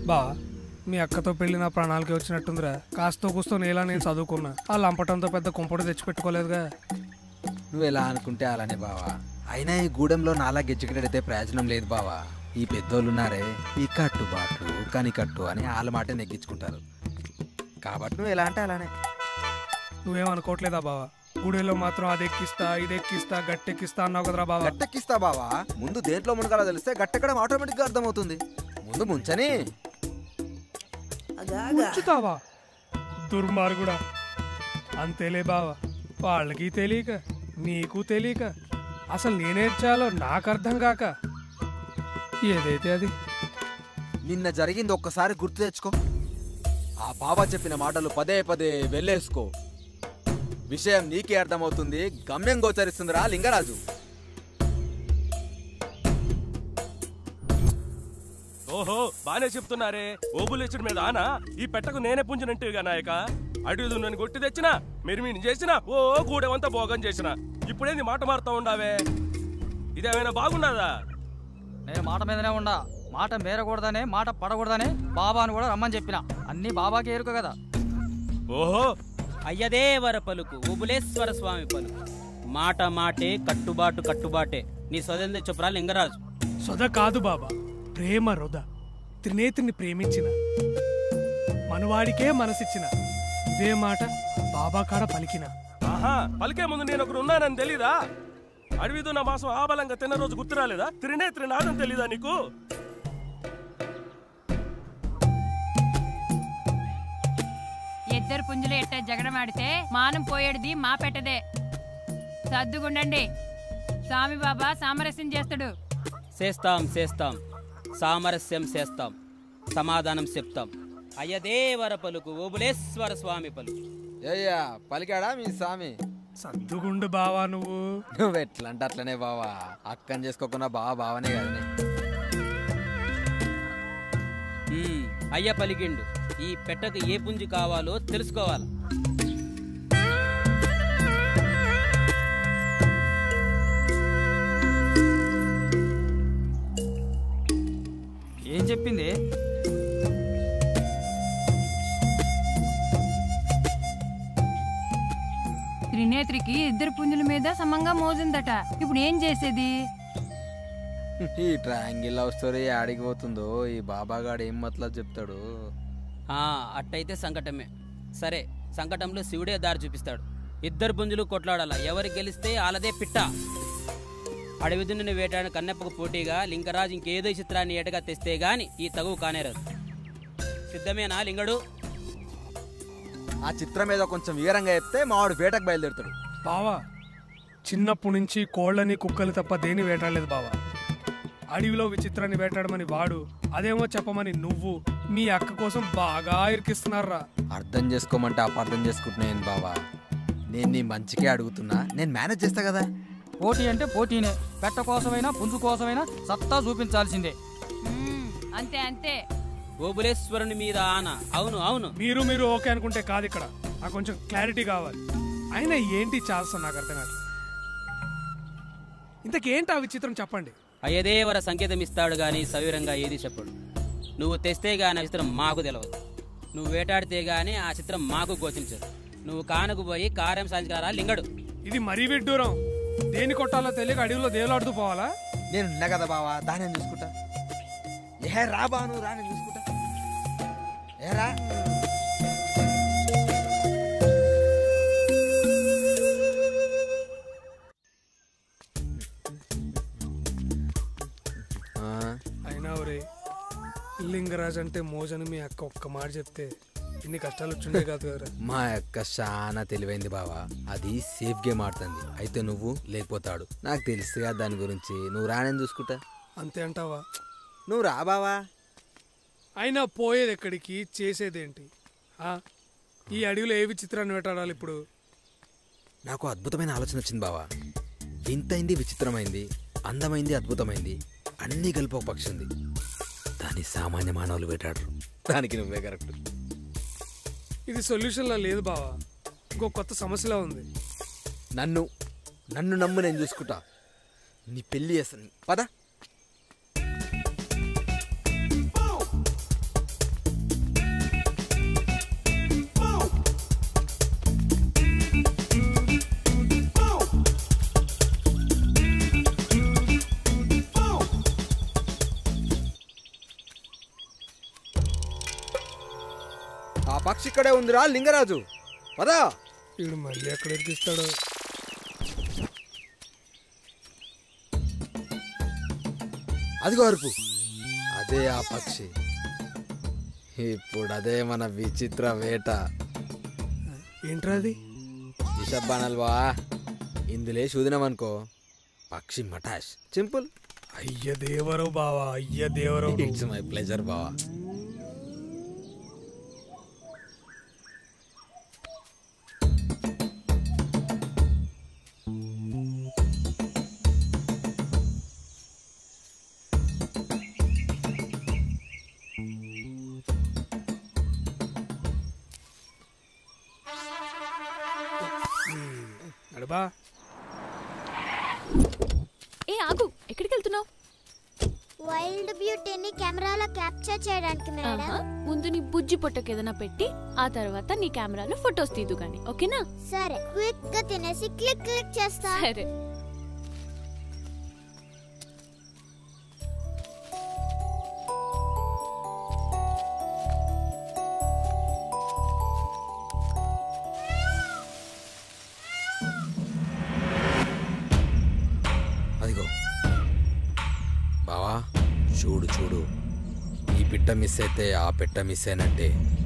బా మీ అక్కతో పెళ్లి నా ప్రాణాలకి వచ్చినట్టుందిరా కాస్తో కూస్తో నేలా నేను చదువుకున్నా ఆ లంపటంతో పెద్ద కుంపటి తెచ్చిపెట్టుకోలేదుగా నువ్వు ఎలా అనుకుంటే అలానే బావా అయినా ఈ గూడెంలో నాలా ఎడ్యుకేటెడ్ అయితే ప్రయోజనం లేదు బావా ఈ పెద్దోళ్ళు ఉన్నారే ఈ కట్టుబాట్లు కనికట్టు అని వాళ్ళ మాట నెగ్గించుకుంటారు కాబట్టి నువ్వు ఎలా అంటే అలానే నువ్వేం అనుకోవట్లేదా బావా గుడిలో మాత్రం అది ఎక్కిస్తా ఇది ఎక్కిస్తా గట్టెక్కిస్తా అన్నావు కదరా బావా గట్టెక్కిస్తా బావా ముందు దేంట్లో మునగాలో తెలిస్తే గట్టెక్కడం ఆటోమేటిక్గా అర్థమవుతుంది ముందు ముంచని ఉంచుతావా దుర్మార్గుడా అంతేలే బావా వాళ్ళకి తెలియక నీకు తెలియక అసలు నేనేడ్చాలో నాకు అర్థం కాక ఏదైతే అది నిన్న జరిగింది ఒక్కసారి గుర్తు తెచ్చుకో ఆ బాబా చెప్పిన మాటలు పదే పదే వెళ్ళేసుకో విషయం నీకే అర్థమవుతుంది గమ్యం గోచరిస్తుందిరా లింగరాజు ఓహో బానే చెప్తున్నారే ఓబులేచుడి మీద ఆనా ఈ పెట్టకు నేనే పుంజనంటివిగా నాయక అడుగు నన్ను కొట్టి తెచ్చినా మెరిమిని చేసినా ఓ గూడెమంతా భోగం చేసిన ఇప్పుడేంది మాట మారుతా ఉండావే ఇదేమైనా బాగున్నదా నేను మాట మీదనే ఉండా మాట మేరకూడదనే మాట పడకూడదనే బాబాను కూడా రమ్మని చెప్పిన అన్ని బాబాకి ఎరుక కదా ఓహో అయ్యదేవర పలుకు ఉబులేశ్వర స్వామి పలుకు మాట మాటే కట్టుబాటు కట్టుబాటే నీ స్వతంత్ర చెప్పురా లింగరాజు సొద కాదు బాబా ప్రేమ రొద త్రినేత్రిని ప్రేమించిన మనవాడికే మనసిచ్చిన ఇదే మాట బాబా కాడ పలికిన ఆహా పలికే ముందు నేను ఒకరు ఉన్నానని తెలీదా అడవిదున్న మాసం ఆబలంగా తిన్న రోజు గుర్తు రాలేదా త్రినేత్రి నాదం తెలీదా నీకు ఇద్దరు పుంజులు ఎట్ట జగడమాడితే మానం పోయేడిది మా పెట్టదే సర్దుగుండండి స్వామి బాబా సామరస్యం చేస్తాడు చేస్తాం చేస్తాం సామరస్యం చేస్తాం సమాధానం చెప్తాం అయ్యదేవర పలుకు ఓబులేశ్వర స్వామి పలుకు అయ్యా పలికాడా మీ స్వామి సర్దుగుండు బావా నువ్వు నువ్వు ఎట్లా అంటే అట్లనే బావా అక్కని చేసుకోకుండా బావ బావనే కదనే ఉమ్, అయ్య పలికిండు ఈ పెట్టకు ఏ పుంజు కావాలో తెలుసుకోవాలి ఏం చెప్పింది త్రినేత్రికి ఇద్దరు పుంజుల మీద సమంగా మోజుందట ఇప్పుడు ఏం చేసేది ఈ ట్రయాంగిల్ లవ్ స్టోరీ ఆడికి పోతుందో ఈ బాబాగాడు ఏం మతలబ్ చెప్తాడు ఆ, అట్టయితే సంకటమే సరే సంకటంలో శివుడే దారి చూపిస్తాడు ఇద్దరు పుంజులు కొట్లాడాల ఎవరు గెలిస్తే ఆలదే పిట్ట అడవి దున్నిని వేటాడిన కన్నెప్పకు పోటీగా లింగరాజు ఇంకేదో చిత్రాన్ని ఏటగా తెస్తే గాని ఈ తగువు కానేరాదు సిద్ధమేనా లింగడు ఆ చిత్రం మీద కొంచెం వివరంగా చెప్తే మావాడు వేటకు బయలుదేరుతాడు బావా చిన్నప్పటి నుంచి కోళ్ళని కుక్కలు తప్ప దేని వేటాడలేదు బావా అడవిలో విచిత్రాన్ని వేటాడమని వాడు అదేమో చెప్పమని నువ్వు మీ అక్క కోసం బాగా ఇరికిస్తున్నారా అర్థం చేసుకోమంటే అపార్థం చేసుకుంటున్నాను బావా నేను నీ మంచికే అడుగుతున్నా నేను మేనేజ్ చేస్తా కదా పోటీ అంటే పోటీనే పెట్ట కోసమైనా పుంజు కోసమైనా సత్తా చూపించాల్సిందే మ్మ్, అంతే అంతే ఓబులేశ్వరుని మీద ఆన అవును అవును మీరు మీరు ఓకే అనుకుంటే కాదు ఇక్కడ నాకు కొంచెం క్లారిటీ కావాలి అయినా ఏంటి చేస్తాను నాకు అర్థం కాదు ఇంతకేంటి ఆ విచిత్రం చెప్పండి అయ్యదేవర సంకేతం ఇస్తాడు గాని సవివరంగా ఏది చెప్పడు నువ్వు తెస్తే గాని ఆ చిత్రం మాకు తెలియదు నువ్వు వేటాడితే గాని ఆ చిత్రం మాకు గోచించదు నువ్వు కానుకు పోయి కార్యం సాధించగలరా లింగడు ఇది మరీ విడ్డూరం దేని కొట్టాలో తెలియక అడవిలో దేవులాడుతూ పోవాలా నేను ఉన్నా కదా బావా దాన్ని నేను చూసుకుంటా ఏ రా బా నువ్వు రా నేను చూసుకుంటా ఏ రా ఆ, అయినా ఒరే లింగరాజ్ అంటే మోజని మీ అక్క ఒక్క మాట చెప్తే ఇన్ని కష్టాలు వచ్చిండే కాదు కదరా మా యొక్క చాలా తెలివైంది బావా అది సేఫ్ గేమ్ ఆడుతుంది అయితే నువ్వు లేకపోతాడు నాకు తెలుసుగా దాని గురించి నువ్వు రానని చూసుకుంటా అంతే అంటావా నువ్వు రా బావా అయినా పోయేది ఎక్కడికి చేసేదేంటి ఆ? ఈ అడవిలో ఏ విచిత్రాన్ని వేటాడాలి ఇప్పుడు నాకు అద్భుతమైన ఆలోచన వచ్చింది బావా వింతైంది విచిత్రమైంది అందమైంది అద్భుతమైంది అన్నీ కలిపి ఒక పక్షి ఉంది దాన్ని సామాన్య మానవులు వేటాడరు దానికి నువ్వే కరెక్ట్ ఇది సొల్యూషన్లా లేదు బావా ఇంకో కొత్త సమస్యలా ఉంది నన్ను నన్ను నమ్ము నేను చూసుకుంటా నీ పెళ్లి చేస్తాను పద పక్షి ఇక్కడే ఉందిరా లింగరాజు పదా వీడు మళ్ళీ ఎక్కడ ఇరికిస్తాడు అదిగో అరుపు అదే ఆ పక్షి ఇప్పుడు అదే మన విచిత్ర వేట ఏంట్రా అది విషబాణాలు బా ఇందులే చూదినామనుకో పక్షి మటాష్ సింపుల్ అయ్య దేవరో బావా అయ్య దేవరో ఇట్స్ మై ప్లెజర్ బావా నడబా ఏ ఆగు ఎక్కడికి వెళ్తున్నావు వైల్డ్ బ్యూటీని కెమెరాలో క్యాప్చర్ చేయడానికి మేడం ముందు నీ బుజ్జి పొట్టకి ఏదైనా పెట్టి ఆ తర్వాత నీ కెమెరాలో ఫొటోస్ తీదు గాని ఓకేనా సరే క్విక్ గా తినేసి క్లిక్ క్లిక్ చేస్తా సరే అదిగో బావా చూడు చూడు ఈ పిట్ట మిస్ అయితే ఆ పిట్ట మిస్ అయినట్టే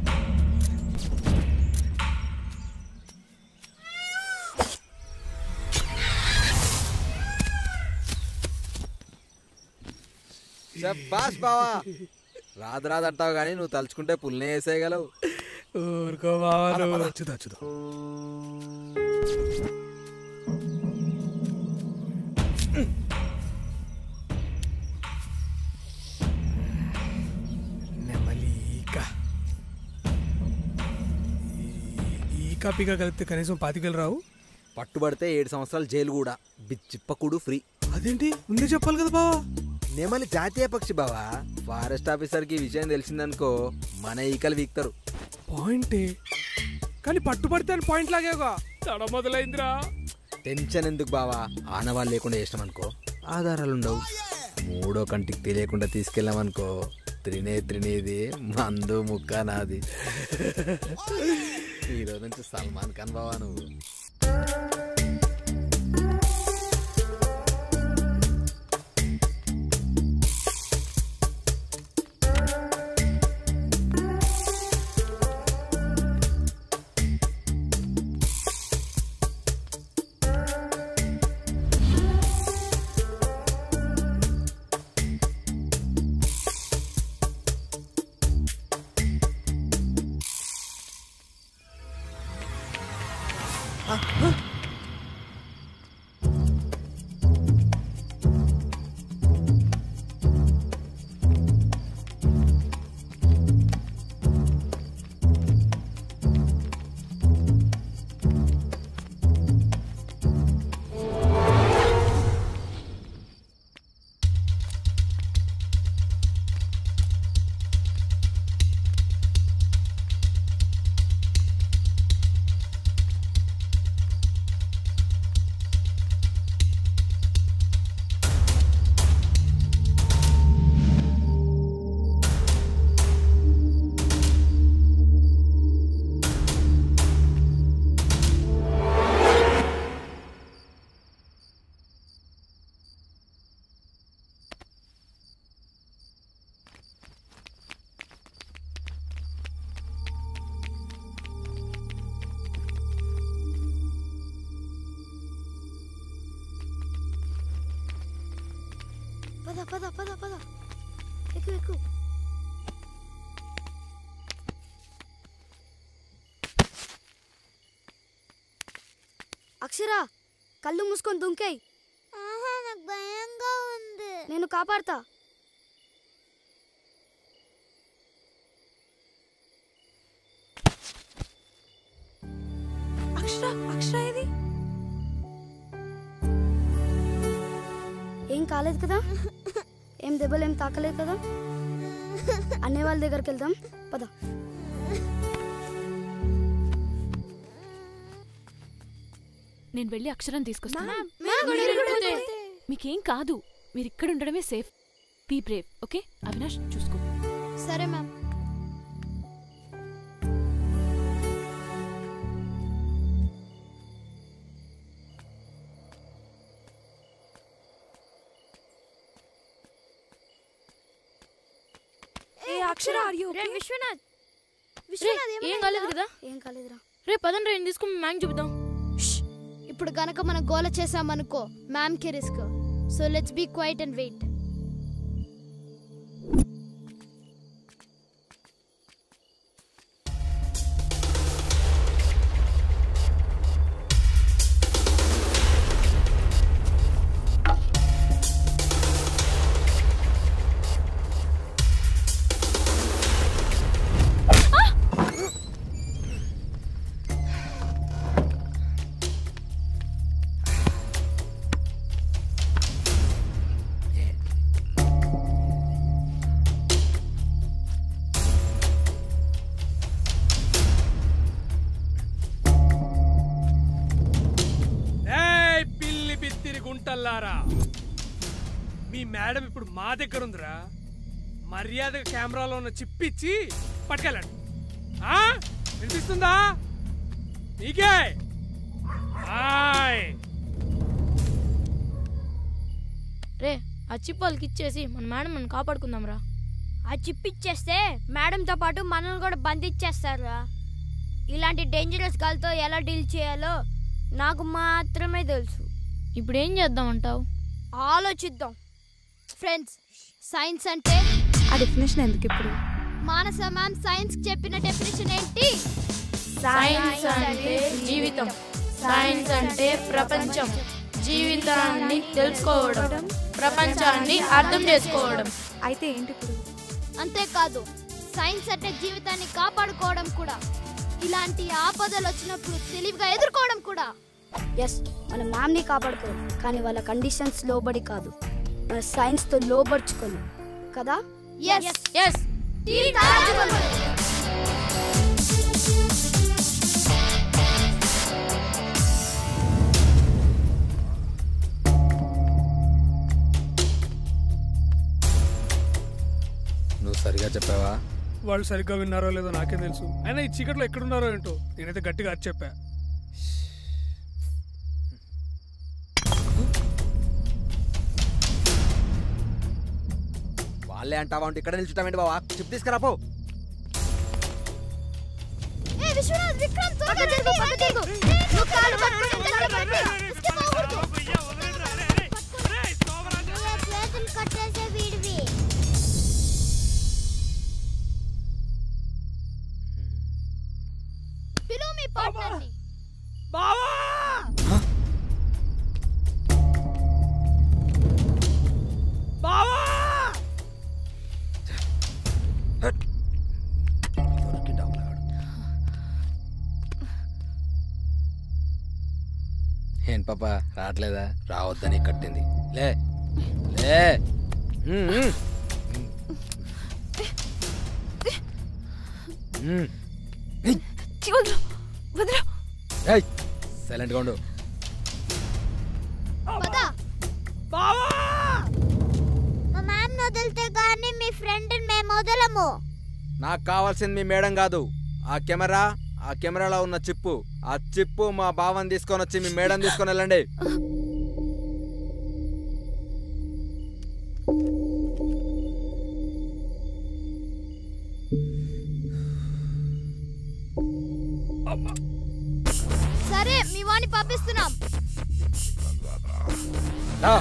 బాస్ బావా రాదు రాదు అంటావు కానీ నువ్వు తలుచుకుంటే పుల్నే వేసేయగలవు ఊరుకో బావా నువ్వు. చూద్దాం చూద్దాం నెమలి ఈక ఈ- ఈక పీక కలిపితే కనీసం పాతికలు రావు పట్టుబడితే ఏడు సంవత్సరాలు జైలు కూడా బిచ్చిప్పకుడు ఫ్రీ అదేంటి ముందే చెప్పాలి కదా బావా నెమలి జాతీయ పక్షి బావా ఫారెస్ట్ ఆఫీసర్కి ఈ విషయం తెలిసిందనుకో మన ఈకలు వీక్తారు పాయింటే కానీ పట్టుబడితే అని పాయింట్ లాగేగా తడ మొదలైందిరా టెన్షన్ ఎందుకు బావా ఆనవాళ్ళు లేకుండా చేసినాం అనుకో ఆధారాలు ఉండవు మూడో కంటికి తెలియకుండా తీసుకెళ్ళామనుకో త్రినే త్రినేది మందు ముక్క నాది ఈరోజు నుంచి సల్మాన్ ఖాన్ బావా నువ్వు పద పద పద పద ఎక్కు ఎక్కు అక్షర కళ్ళు మూసుకొని దుంకేయ్ ఆహా నాకు భయంగా ఉంది నేను కాపాడతా అక్షర అక్షర ఇది ఏం కాలేదు కదా ఏం దెబ్బలు ఏం తాకలేదు కదా అన్నయ్య వాళ్ళ దగ్గరికి వెళ్దాం పద నేను వెళ్ళి అక్షరం తీసుకొస్తాను మేము కూడా వెళ్ళిపోతే. మీకేం కాదు మీరు ఇక్కడ ఉండడమే safe be brave okay Avinash చూసుకో సరే మ్యామ్ అక్షర ఆర్ యు రే విశ్వనాథ్ రే, విశ్వనాథ్ ఏం ఏమైంది? కాలేదు కదా ఏం కాలేదురా రే పదండి రే తీసుకుని మ్యాంగ్ చూపిద్దాం ఇప్పుడు గనక మనం గోల చేసామనుకో మ్యామ్ కి risk so let's be quiet and wait ఏయ్ పిల్లి బిత్తిరి గుంటల్లారా మీ మేడం ఇప్పుడు మా దగ్గర ఉందిరా మర్యాదగా కెమెరాలో ఉన్న చిప్పిచ్చి పట్టుకెళ్ళండి ఆ? వినిపిస్తుందా నీకే ఆయ్ రే ఆ చిప్ వాళ్ళకి ఇచ్చేసి మన మేడం మనం కాపాడుకుందాం రా ఆ చిప్ ఇచ్చేస్తే మేడంతో పాటు మనల్ని కూడా బంధించేస్తారా ఇలాంటి డేంజరస్ గాలితో ఎలా డీల్ చేయాలో నాకు మాత్రమే తెలుసు ఇప్పుడు ఏం చేద్దాం అంటావు ఆలోచిద్దాం ఫ్రెండ్స్ సైన్స్ అంటే ఆ డెఫినేషన్ ఎందుకు ఇప్పుడు మానస మ్యామ్ సైన్స్ చెప్పిన డెఫినేషన్ ఏంటి సైన్స్ అంటే జీవితం సైన్స్ అంటే ప్రపంచం జీవితాన్ని తెలుసుకోవడం ప్రపంచాన్ని అర్థం చేసుకోవడం అయితే ఏంటి ఇప్పుడు అంతేకాదు సైన్స్ అంటే జీవితాన్ని కాపాడుకోవడం కూడా ఇలాంటి ఆపదలు వచ్చినప్పుడు తెలివిగా ఎదుర్కోవడం కూడా ఎస్ మన మ్యామ్ని కాపాడుకోవాలి కానీ వాళ్ళ కండిషన్స్ లోబడి కాదు మన సైన్స్తో లోబడుచుకొని కదా ఎస్ ఎస్ నువ్వు సరిగా చెప్పావా వాళ్ళు సరిగ్గా విన్నారో లేదో నాకేం తెలుసు అయినా ఈ చీకట్లో ఎక్కడున్నారో ఏంటో నేనైతే గట్టిగా అరిచి చెప్పా వాళ్ళే అంటావా అంటే ఇక్కడ నిల్చుంటామేంటి బావా చిప్ తీసుకురాపో ఏ విశ్వనాథ్ విక్రమ్ త్వరగా జరుగు పక్క జరుగు నువ్వు కాలు పట్టుకొని దగ్గర పట్టు escape అవ్వకూడదు. చేతులు కట్టేసే వీడివి పిలువు మీ పార్ట్నర్ని ఏం పాప రావట్లేదా రావద్దని కట్టింది లే లే ఉమ్, ఉమ్. ఉమ్. ఏయ్ సైలెంట్గా ఉండు పద మా మ్యామ్ వదిలితే గానీ మీ ఫ్రెండ్ మేము వదలము నాకు కావాల్సింది మీ మేడం కాదు ఆ కెమెరా ఆ కెమెరాలో ఉన్న చిప్పు ఆ చిప్పు మా బావని తీసుకొని వచ్చి మీ మేడం తీసుకొని వెళ్ళండి సరే మీ వాణ్ణి పంపిస్తున్నాం రా.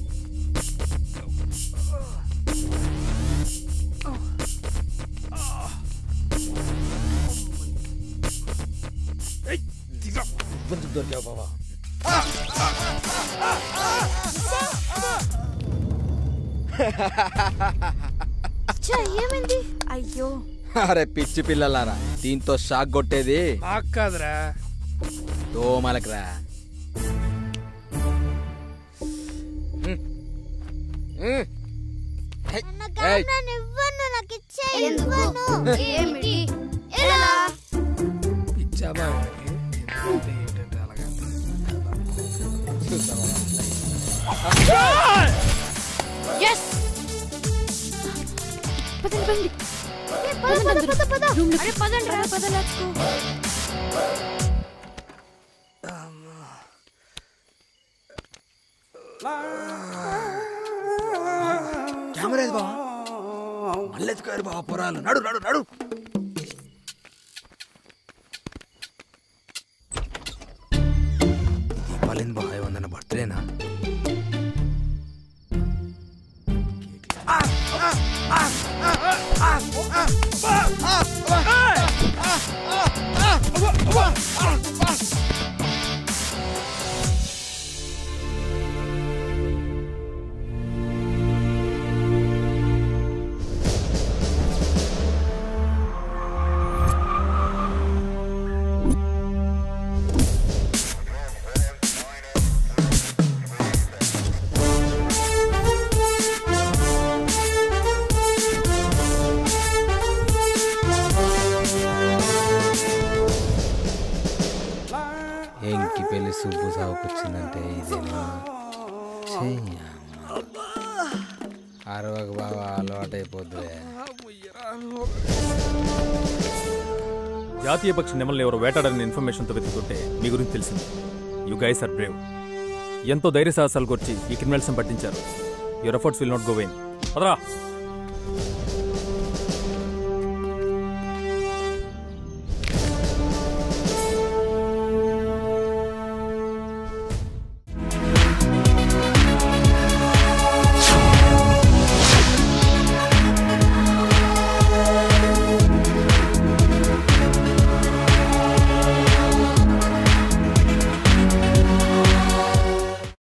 కొంచెం దొరికావు బావా ఏమైంది అయ్యో అరే పిచ్చి పిల్లలారా దీంతో షాక్ కొట్టేది మాకు కాదురా దోమలకు రా నా కెమెరాని ఇవ్వను నాకు ఇచ్చే ఇవ్వను ఏమిటి ఎలా ఇచ్చావా వాడికి? ఏంటంటే ఏంటంటే అలాగా ఎస్ పదండి పదండి పద పద పద పద అరే పదండి రా పద let's go. కెమెరా ఏది బావా మళ్ళీ ఎత్తుకోరు బావ పొరాలు నడు నడు నడు దీపాలింది బావ ఏమన్నా బర్త్డేనా ఎంకి పెళ్లి సుబ్బు సాగుకొచ్చిందంటే ఇదేనా అరవకు బాగా అలవాటు అయిపోద్దులే జాతీయ పక్షి నెమల్ని ఎవరు వేటాడని ఇన్ఫర్మేషన్తో వెతుకుతుంటే మీ గురించి తెలిసింది యు గైస్ ఆర్ బ్రేవ్ ఎంతో ధైర్య సాహసాలు కూర్చి ఈ క్రిమినల్స్ని పట్టించారు your efforts will not go vain పదరా